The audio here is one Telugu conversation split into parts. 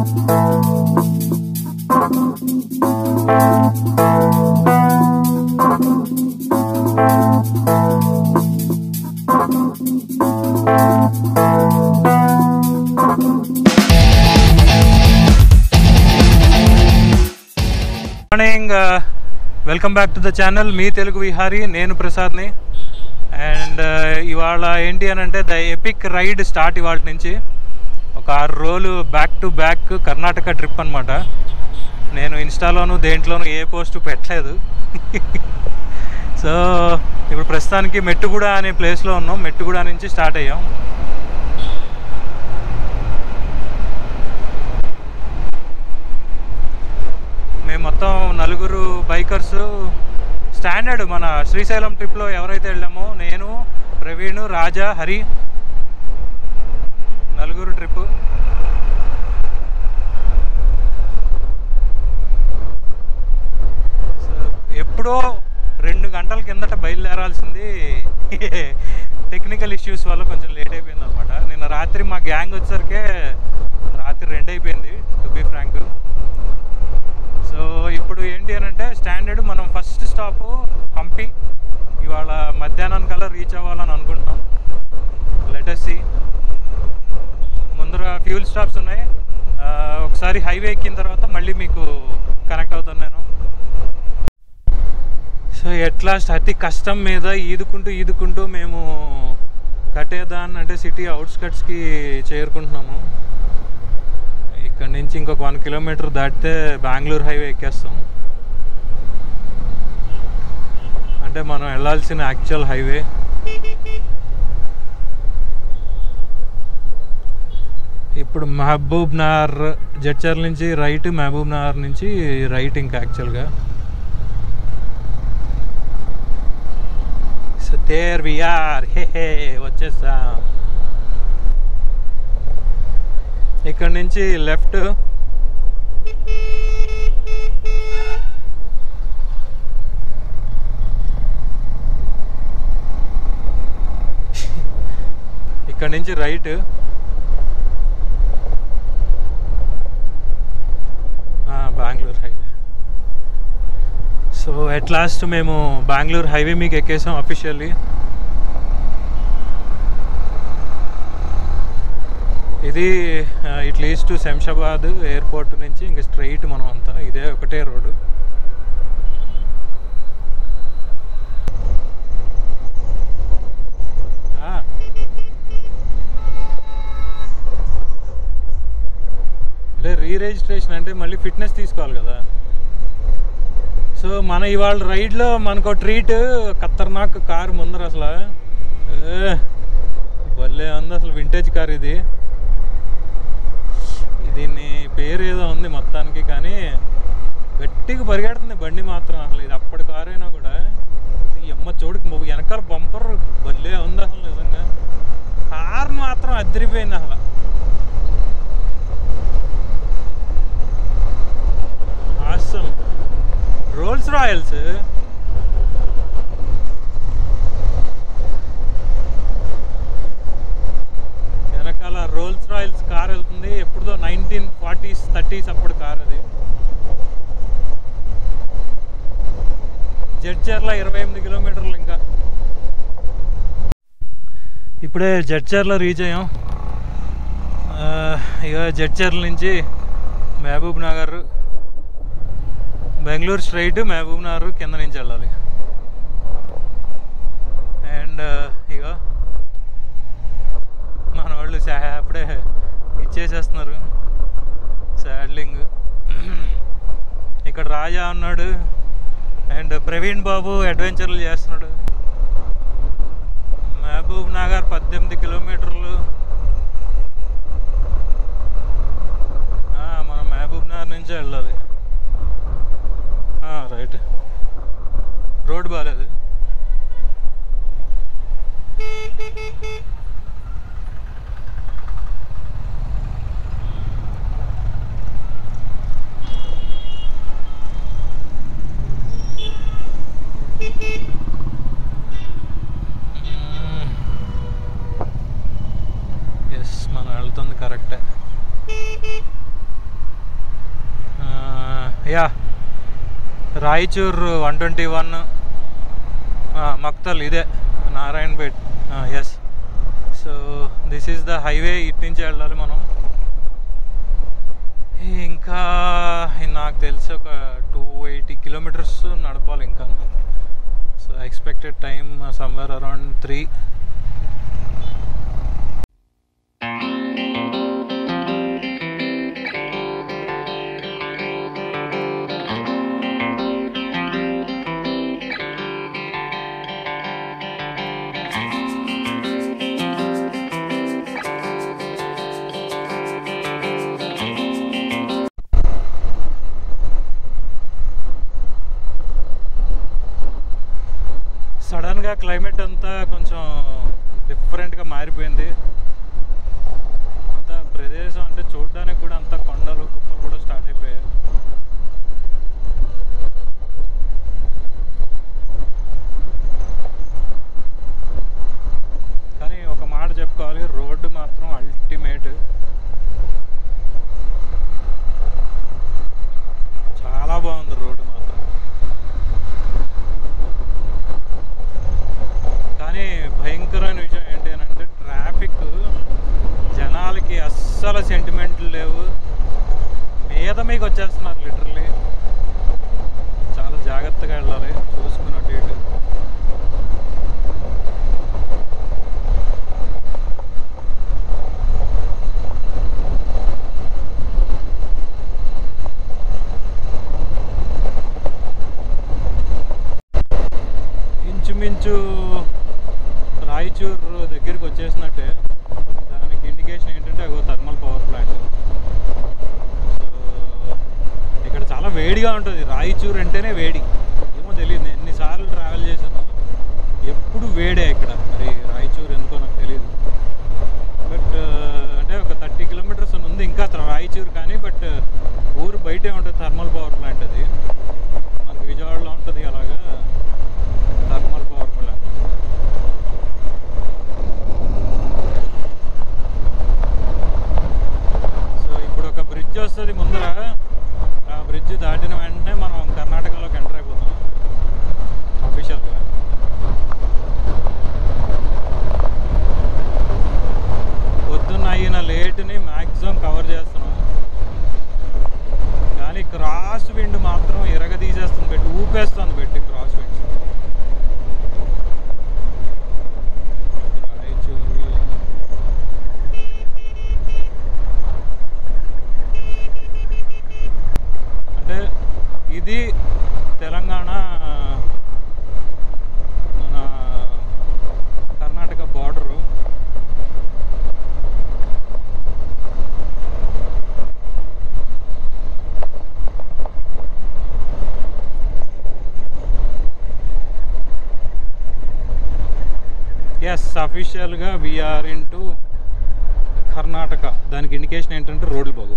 Morning welcome back to the channel మీ తెలుగు విహారీ నేను ప్రసాద్ని అండ్ ఇవాళ ఏంటి అని అంటే ద ఎపిక్ రైడ్ స్టార్ట్ ఇవాళ నుంచి ఒక ఆరు రోజులు back to back Karnataka trip అనమాట నేను ఇన్స్టాలోను దేంట్లోనూ ఏ పోస్ట్ పెట్టలేదు సో ఇప్పుడు ప్రస్తుతానికి మెట్టుగూడ అనే ప్లేస్లో ఉన్నాం మెట్టుగూడ నుంచి స్టార్ట్ అయ్యాం మేము మొత్తం నలుగురు బైకర్స్ స్టాండర్డ్ మన శ్రీశైలం ట్రిప్లో ఎవరైతే వెళ్ళామో నేను ప్రవీణ్ రాజా హరి నలుగురు ట్రిప్ సో ఎప్పుడో రెండు గంటల కిందట బయలుదేరాల్సింది టెక్నికల్ ఇష్యూస్ వల్ల కొంచెం లేట్ అయిపోయింది అనమాట నిన్న రాత్రి మా గ్యాంగ్ వచ్చేసరికే రాత్రి రెండు అయిపోయింది టు బీ ఫ్రాంక్ సో ఇప్పుడు ఏంటి అని అంటే స్టాండర్డ్ మనం ఫస్ట్ స్టాప్ హంపి ఇవాళ మధ్యాహ్నం కల్లా రీచ్ అవ్వాలని అనుకుంటున్నాం లెటెస్సి ముందర ఫ్యూల్ స్టాప్స్ ఉన్నాయి ఆ, ఒకసారి హైవే ఎక్కిన తర్వాత మళ్ళీ మీకు కనెక్ట్ అవుతాను నేను సో ఎట్లాస్ట్ అతి కష్టం మీద ఈదుకుంటూ ఈదుకుంటూ మేము కటేదాన్ అంటే సిటీ అవుట్స్కట్స్కి చేరుకుంటున్నాము ఇక్కడ నుంచి ఇంకొక వన్ కిలోమీటర్ దాటితే బెంగళూరు హైవే ఎక్కేస్తాం అంటే మనం వెళ్ళాల్సిన యాక్చువల్ హైవే ఇప్పుడు మహబూబ్ నగర్ జడ్చర్ నుంచి రైట్ మహబూబ్ నగర్ నుంచి రైట్ ఇంకా యాక్చువల్గా so there we are hey hey వచ్చేసాం ఇక్కడ నుంచి లెఫ్ట్ ఇక్కడ నుంచి right Bengaluru highway so at last మేము బెంగళూరు హైవే మీకు ఎక్కేసాం అఫీషియల్లీ ఇది it leads to Shamshabad airport నుంచి ఇంక స్ట్రైట్ మనం అంతా ఇదే ఒకటే రోడ్డు ఆ. అంటే రీ రిజిస్ట్రేషన్ అంటే మళ్ళీ ఫిట్నెస్ తీసుకోవాలి కదా సో మన ఇవాళ రైడ్లో మనకు ట్రీట్ ఖతర్నాక్ కారు ముందర అసలు ఏ, భలే ఉంది అసలు వింటేజ్ కార్ ఇది దీన్ని పేరు ఏదో ఉంది మొత్తానికి కానీ గట్టిగా పరిగెడుతుంది బండి మాత్రం అసలు ఇది అప్పటి కారు అయినా కూడా ఈ అమ్మ చూడుకు మొ- వెనకాల బంపర్ భలే ఉంది అసలు నిజంగా కార్ మాత్రం అదిరిపోయింది అసలు ఆసమ్ రోల్స్ రాయల్స్ వెనకాల రోల్స్ రాయల్స్ కార్ వెళ్తుంది ఎప్పుడుదో నైన్టీన్ ఫార్టీస్ థర్టీస్ అప్పుడు కార్ అది జడ్చర్ల ఇరవై ఎనిమిది కిలోమీటర్లు ఇంకా ఇప్పుడే జడ్చర్లో రీచ్ అయ్యాం ఆ, ఇక జడ్చర్ల నుంచి Mahbubnagar Bengaluru straight Mahbubnagar కింద నుంచి వెళ్ళాలి అండ్ ఇక మన వాళ్ళు సా అప్పుడే ఇచ్చేసేస్తున్నారు శాడ్లింగ్ ఇక్కడ రాజా ఉన్నాడు అండ్ ప్రవీణ్ బాబు అడ్వెంచర్లు చేస్తున్నాడు మహబూబ్ నగర్ పద్దెనిమిది కిలోమీటర్లు ఆ, మనం మహబూబ్ నగర్ నుంచే వెళ్ళాలి రైట్ రోడ్ బాగాలేదు ఎస్ మనం వెళ్తుంది కరెక్టే yeah Raichur one twenty one Makthal ఇదే Narayanpet yes so this is the highway ఇటు నుంచి వెళ్ళాలి మనం ఇంకా నాకు తెలిసి ఒక టూ ఎయిటీ కిలోమీటర్స్ నడపాలి ఇంకా so expected time somewhere around three సడన్గా క్లైమేట్ అంతా కొంచెం డిఫరెంట్గా మారిపోయింది అంత ప్రదేశం అంటే చూడడానికి కూడా అంత కొండలు కుప్పలు కూడా స్టార్ట్ అయిపోయాయి కానీ ఒక మాట చెప్పుకోవాలి రోడ్డు మాత్రం అల్టిమేట్ చాలా బాగుంది రోడ్డు మాత్రం కానీ భయంకరమైన విషయం ఏంటి అని అంటే ట్రాఫిక్ జనాలకి అస్సలు సెంటిమెంట్లు లేవు మీద మీకు వచ్చేస్తున్నారు లిటరలీ చాలా జాగ్రత్తగా వెళ్ళాలి చూసుకుని అటు ఇటు ఇంచుమించు రాయచూర్ దగ్గరికి వచ్చేసినట్టే దానికి ఇండికేషన్ ఏంటంటే అగో థర్మల్ పవర్ ప్లాంట్ సో ఇక్కడ చాలా వేడిగా ఉంటుంది రాయచూర్ అంటేనే వేడి ఏమో తెలియదు నేను ఎన్నిసార్లు ట్రావెల్ చేశాను ఎప్పుడు వేడే ఇక్కడ మరి రాయచూర్ ఎందుకో నాకు తెలియదు బట్ అంటే ఒక థర్టీ కిలోమీటర్స్ ఉంది ఇంకా త- రాయచూర్ కానీ బట్ ఊరు బయటే ఉంటుంది థర్మల్ పవర్ ప్లాంట్ అది మనకి విజయవాడలో ఉంటుంది అలాగా థర్మల్ పవర్ ప్లాంట్ సో ఇప్పుడు ఒక బ్రిడ్జ్ వస్తుంది ముందర ఆ బ్రిడ్జ్ దాటిన వెంటనే మనం కర్ణాటకలోకి ఎంటర్ అయిపోతాం అఫీషియల్గా పొద్దున్న అయిన లేట్ని మ్యాక్సిమం కవర్ చేస్తున్నాం కానీ క్రాస్ విండ్ మాత్రం ఎరగ తీసేస్తుంది పెట్టి ఊపేస్తుంది పెట్టి క్రాస్ విండ్స్ రాయచూరు అంటే ఇది తెలంగాణ మన కర్ణాటక బార్డరు ఎస్ అఫీషియల్గా వీఆర్ ఇన్ టు కర్ణాటక దానికి ఇండికేషన్ ఏంటంటే రోడ్లు బాగు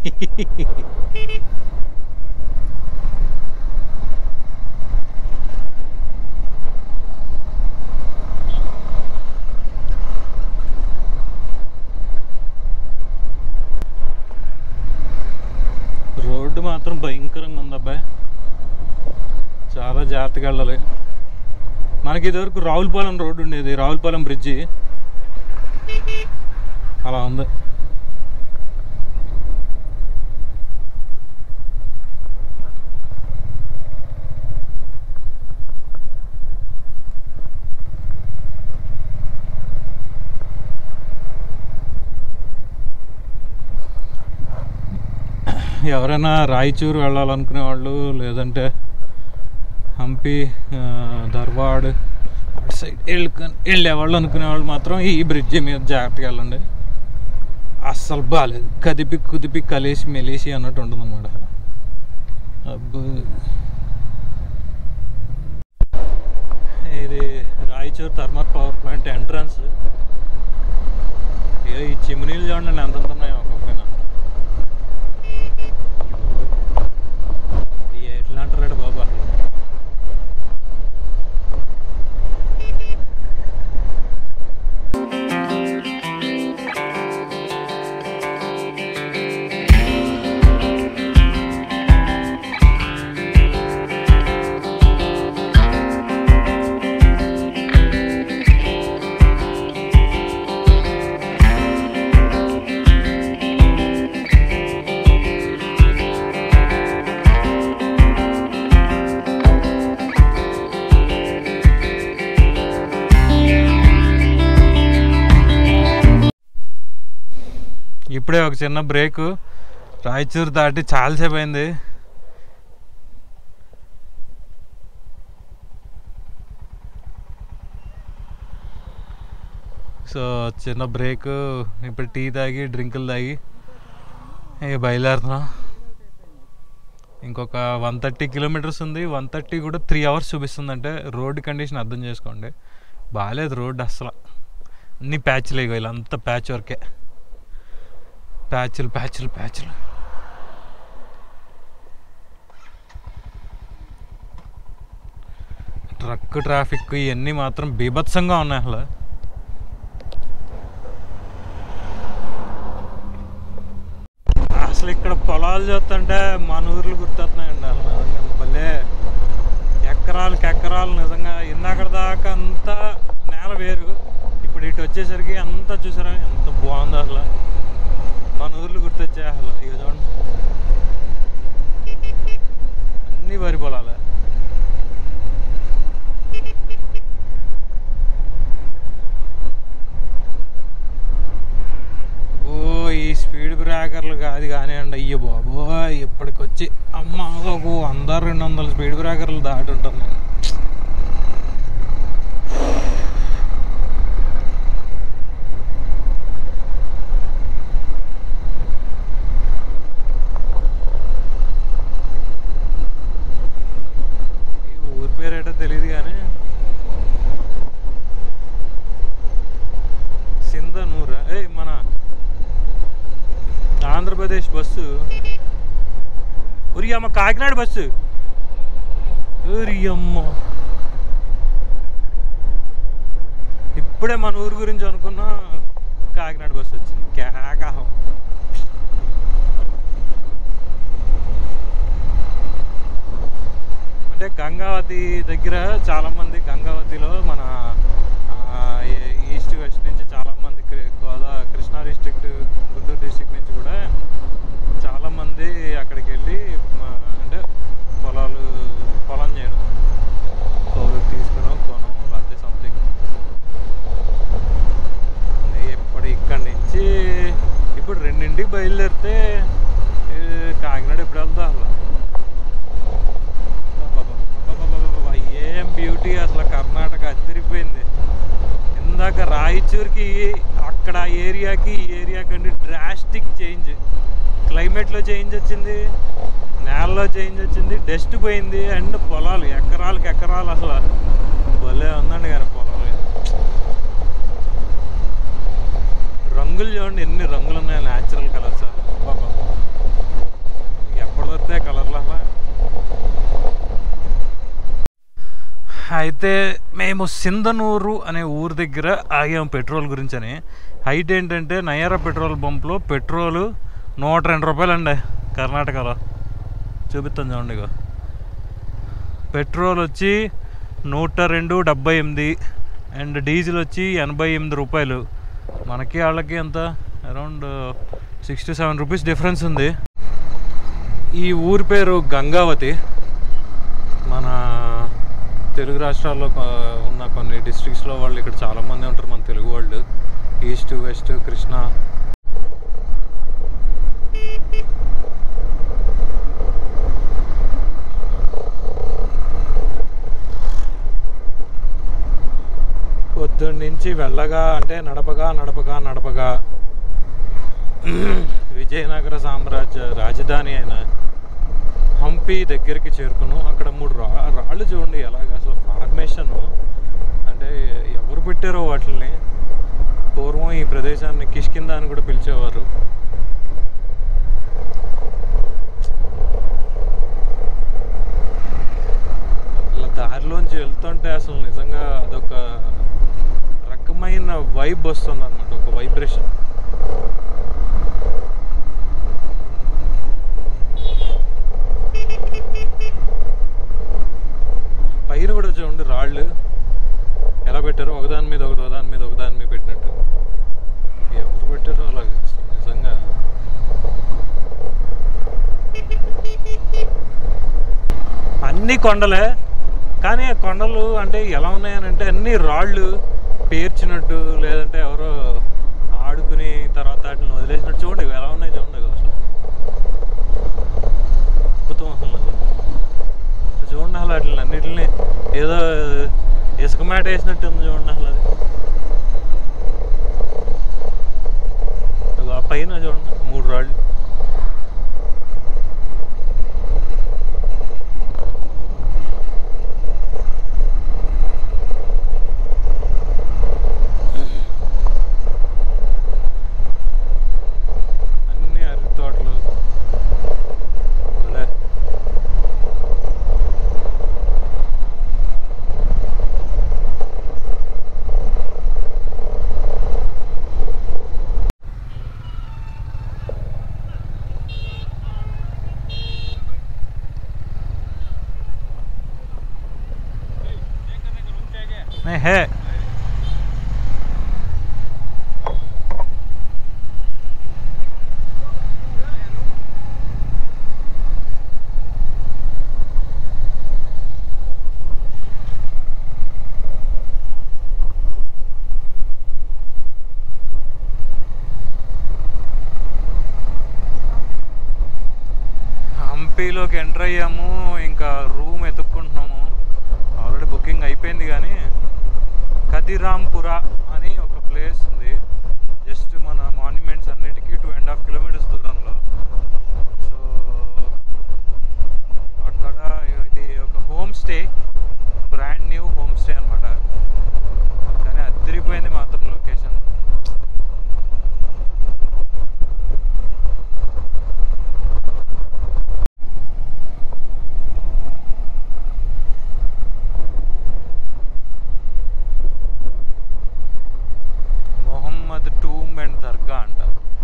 రోడ్డు మాత్రం భయంకరంగా ఉంది అబ్బాయి చాలా జాగ్రత్తగా వెళ్ళాలి మనకి ఇదివరకు రావులపాలెం రోడ్డు ఉండేది రావులపాలెం బ్రిడ్జి అలా ఉంది ఎవరైనా రాయచూరు వెళ్ళాలనుకునే వాళ్ళు లేదంటే హంపి ఆ, ధర్వాడ్ అటు సైడ్ వెళ్ళి వెళ్ళేవాళ్ళు అనుకునే వాళ్ళు మాత్రం ఈ బ్రిడ్జి మీద జాగ్రత్తగా వెళ్ళండి అస్సలు బాగాలేదు కదిపి కుదిపి కలిసి మెలేసి అన్నట్టు ఉంటుంది అనమాట అబ్బో ఇది Raichur thermal power plant entrance ఏ ఈ చిమ్నీలు చూడండి ఎంత ఉన్నాయో ఒక్కొక్కన ఎట్లా అంటారాడు బాబా ఇప్పుడే ఒక చిన్న బ్రేక్ రాయచూరు దాటి చాలాసేపు అయింది సో చిన్న బ్రేక్ ఇప్పుడు టీ తాగి డ్రింకులు తాగి ఏ బయలుదేరుతున్నాం ఇంకొక వన్ థర్టీ కిలోమీటర్స్ ఉంది వన్ థర్టీ కూడా త్రీ అవర్స్ చూపిస్తుంది అంటే రోడ్ కండిషన్ అర్థం చేసుకోండి బాగాలేదు రోడ్ అసలు అన్ని ప్యాచ్లు ఇగో ఇలా అంతా ప్యాచ్ వర్కే ప్యాచ్లు ప్యాచ్లు ప్యాచ్లు ట్రక్ ట్రాఫిక్ ఇవన్నీ మాత్రం బీభత్సంగా ఉన్నాయి అసలు అసలు ఇక్కడ పొలాలు చూస్తుంటే మన ఊర్లు గుర్తొస్తున్నాయండి అసలు నిజంగా భలే ఎకరాలకి ఎకరాలు నిజంగా ఇందాక దాకా అంతా నేల వేరు ఇప్పుడు ఇటు వచ్చేసరికి అంతా చూసారా ఎంత బాగుందో అసలు మన ఊర్లు గుర్తొచ్చాయి అసలు ఇక చూడండి అన్ని వరి పొలాలే ఓ ఈ స్పీడ్ బ్రేకర్లు కాదు కానివ్వండి అయ్యో బాబోయ్ ఇప్పటికొచ్చి అమ్మ ఒక వంద రెండు వందల స్పీడ్ బ్రేకర్లు దాటి ఉంటాను నేను ఈ ఊరి పేరేటో తెలియదు కానీ సింధనూరా ఏ మన ఆంధ్రప్రదేశ్ బస్సు ఉరి అమ్మ కాకినాడ బస్సు ఉరి అమ్మ ఇప్పుడే మన ఊరు గురించి అనుకున్నా కాకినాడ బస్సు వచ్చింది కేకాహం అంటే గంగావతి దగ్గర చాలా మంది గంగావతిలో మన ఆ, ఈ- ఈస్ట్ వెస్ట్ నుంచి చాలా మంది కృ- గోదా కృష్ణా డిస్ట్రిక్ట్ గుంటూరు డిస్ట్రిక్ట్ నుంచి కూడా చాలా మంది అక్కడికి వెళ్ళి ఆ, అంటే పొలాలు పొలం చేయడం కౌలుకి తీసుకోవడం కొనం లేకపోతే సంథింగ్ ఇప్పుడు ఇక్కడి నుంచి ఇప్పుడు రెండింటికి బయలుదేరితే ఏ, కాకినాడ ఎప్పుడు వెళ్తా అసలు అబ్బబ్బబ్బబ్బబ్బబ్బబ్బబ్బ, ఏం బ్యూటీ అసలు కర్ణాటక అదిరిపోయింది ఇందాక రాయచూర్కి అక్కడ ఆ ఏరియాకి ఈ ఏరియా కంటే డ్రాస్టిక్ చేంజ్ క్లైమేట్లో చేంజ్ వచ్చింది నేలలో చేంజ్ వచ్చింది డస్ట్ పోయింది అండ్ పొలాలు ఎకరాలకు ఎకరాలు అసలు భలే ఉందండి కానీ పొలాలు రంగులు చూడండి ఎన్ని రంగులు ఉన్నాయో న్యాచురల్ కలర్స్ ఎప్పుడు దొరుకుతాయి కలర్లు అసలు అయితే మేము సింధనూరు అనే ఊరు దగ్గర ఆగాం పెట్రోల్ గురించి అని హైట్ ఏంటంటే నయారా పెట్రోల్ బంప్లో పెట్రోల్ నూట రెండు రూపాయలు అండి కర్ణాటకలో చూపిస్తాను చూడండి ఇగో పెట్రోల్ వచ్చి నూట రెండు డెబ్బై ఎనిమిది అండ్ డీజిల్ వచ్చి ఎనభై ఎనిమిది రూపాయలు మనకి వాళ్ళకి ఎంత around sixty seven rupees difference ఉంది ఈ ఊరి పేరు గంగావతి మన తెలుగు రాష్ట్రాల్లో కొ- ఉన్న కొన్ని డిస్ట్రిక్ట్స్లో వాళ్ళు ఇక్కడ చాలామంది ఉంటారు మన తెలుగు వాళ్ళు ఈస్ట్ వెస్ట్ కృష్ణా పొద్దున్న నుంచి వెళ్ళగా అంటే నడపగా నడపగా నడపగా విజయనగర సామ్రాజ్య రాజధాని అయిన హంపి దగ్గరికి చేరుకున్నాం అక్కడ మూడు రా రాళ్ళు చూడండి ఎలాగ అసలు ఫార్మేషన్ అంటే ఎవరు పెట్టారో వాటిని పూర్వం ఈ ప్రదేశాన్ని కిష్కింద అని కూడా పిలిచేవారు అలా దారిలోంచి వెళ్తుంటే అసలు నిజంగా అదొక రకమైన వైబ్ వస్తుంది అనమాట ఒక వైబ్రేషన్ పైన కూడా చూడండి రాళ్ళు ఎలా పెట్టారో ఒకదాని మీద ఒక దాని మీద ఒకదాని మీద పెట్టినట్టు ఎవరు పెట్టారో అలాగే అసలు నిజంగా అన్ని కొండలే కానీ ఆ కొండలు అంటే ఎలా ఉన్నాయని అంటే అన్ని రాళ్ళు పేర్చినట్టు లేదంటే ఎవరో ఆడుకుని తర్వాత వాటిని వదిలేసినట్టు చూడండి ఇవి ఎలా ఉన్నాయి చూడండి ఇగో అసలు అద్భుతం అసలు అది చూడండి అసలు వాటిని అన్నిటిని ఏదో ఇసుక మ్యాట వేసినట్టు ఉంది చూడండి అసలు అది ఇగో ఆ పైన చూడండి మూడు రాళ్ళు అన్ని అరటి తోటలు భలే. नहीं है హంపీలోకి ఎంటర్ అయ్యాము ఇంకా రూమ్ ఎతుక్కుంటున్నాము ఆల్రెడీ బుకింగ్ అయిపోయింది కానీ కదిరాంపుర అని ఒక ప్లేస్ ఉంది జస్ట్ మన మాన్యుమెంట్స్ అన్నిటికీ టూ అండ్ హాఫ్ కిలోమీటర్స్ దూరంలో సో అక్కడ ఇది ఒక home stay brand new home stay అనమాట కానీ అదిరిపోయింది మాత్రం location Mohammed tomb and dargah అంట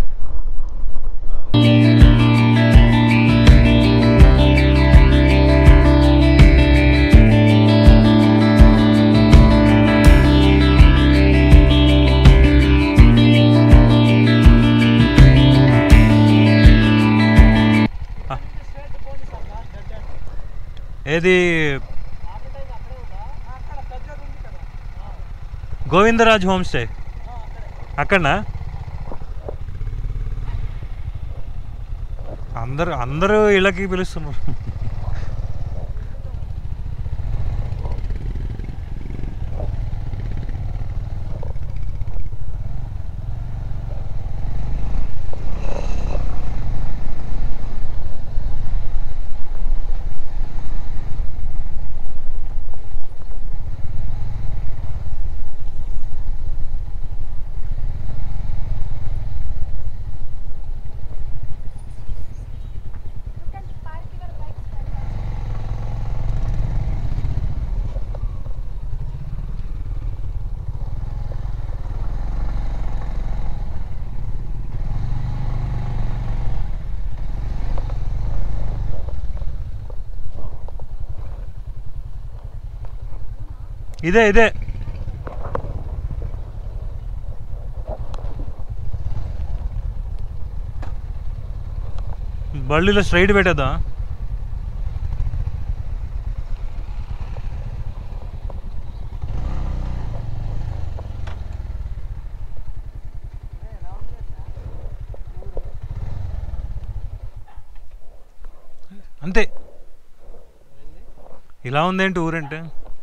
ఆ. ఏది గోవిందరాజ్ హోమ్ స్టే అక్కడనా అందరు అందరూ ఇళ్ళకి పిలుస్తున్నారు You can park your bikes there. ఇదే ఇదే బళ్ళిలో స్ట్రైట్ పెట్టేద్దా అంతే ఇలా ఉందేంటి ఊరంటే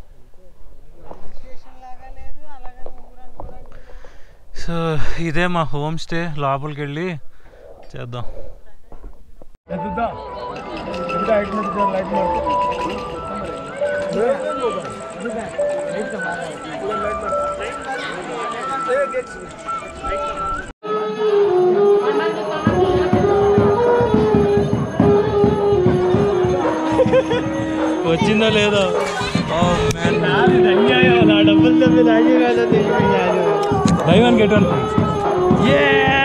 సో ఇదే మా హోమ్ స్టే లోపలికి వెళ్ళి చేద్దాం వచ్చిందో లేదో నా డబ్బులు తప్పి నాకే కాదు బై వన్ గెట్ వన్ ఏ